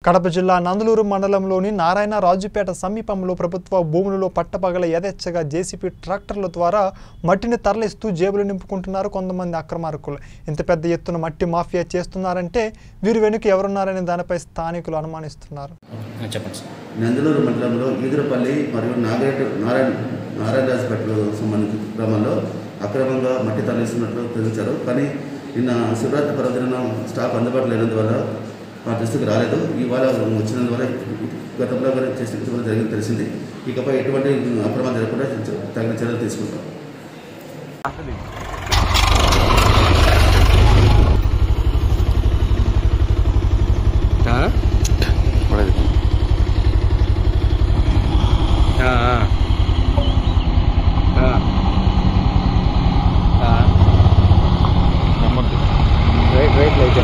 కడప జిల్లా నందలూరు మండలంలోని నారాయణ రాజుపేట సమీపంలో ప్రభుత్వ భూములలో పట్టపగల యథేచ్ఛగా జేసీపీ ట్రాక్టర్ల ద్వారా మట్టిని తరలిస్తూ జేబులు నింపుకుంటున్నారు కొంతమంది అక్రమార్కులు ఇంత పెద్ద ఎత్తున మట్టి మాఫియా చేస్తున్నారంటే వీరు వెనుక ఎవరున్నారనే దానిపై స్థానికులు అనుమానిస్తున్నారు ఆ, చెప్పండి సార్ నందలూరు మండలంలో ఈదురపల్లి మరియు నాగరేటు నారాయణ నారాయణరాజపేటలో సంబంధించిన గ్రామాల్లో అక్రమంగా మట్టి తరలిస్తున్నట్లు తెలిసారు కానీ నిన్న శివరాత్రి పర్వదిన స్టాక్ అందుబాటులో లేనందువల్ల మా దృష్టికి రాలేదు ఇవాళ వచ్చినందువల్ల గతంలో కూడా చేసిన జరిగింది తెలిసింది ఇకపై ఎటువంటి అక్రమాలు జరగకుండా తగిన చర్యలు తీసుకుంటాం రైట్ రైట్ అయితే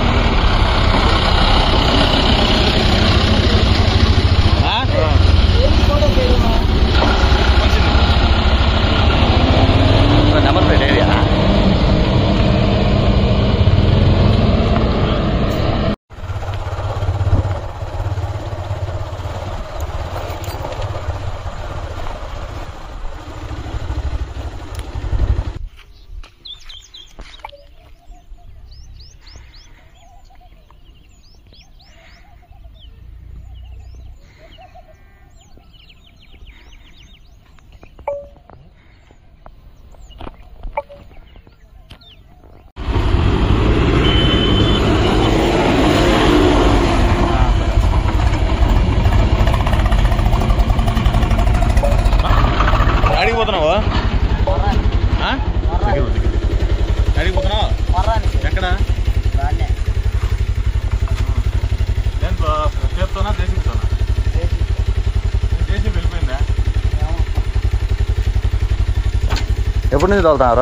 నెంబర్ ప్లేట్ ఏరియా అడిగి పోతున్నావు అడిగి పోతున్నావు ఎక్కడ దేంట్లో చేత్తోనా దేశంతోనా దేశం వెళ్ళిపోయిందా ఎప్పటి నుంచి తోలుతున్నారు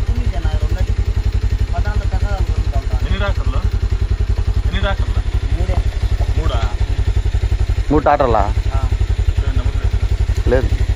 ఎన్ని డాక్టర్లు ఎన్ని డాక్టర్లు మూడా మూడు టాటర్లా నెంబర్ ప్లేట్ లేదు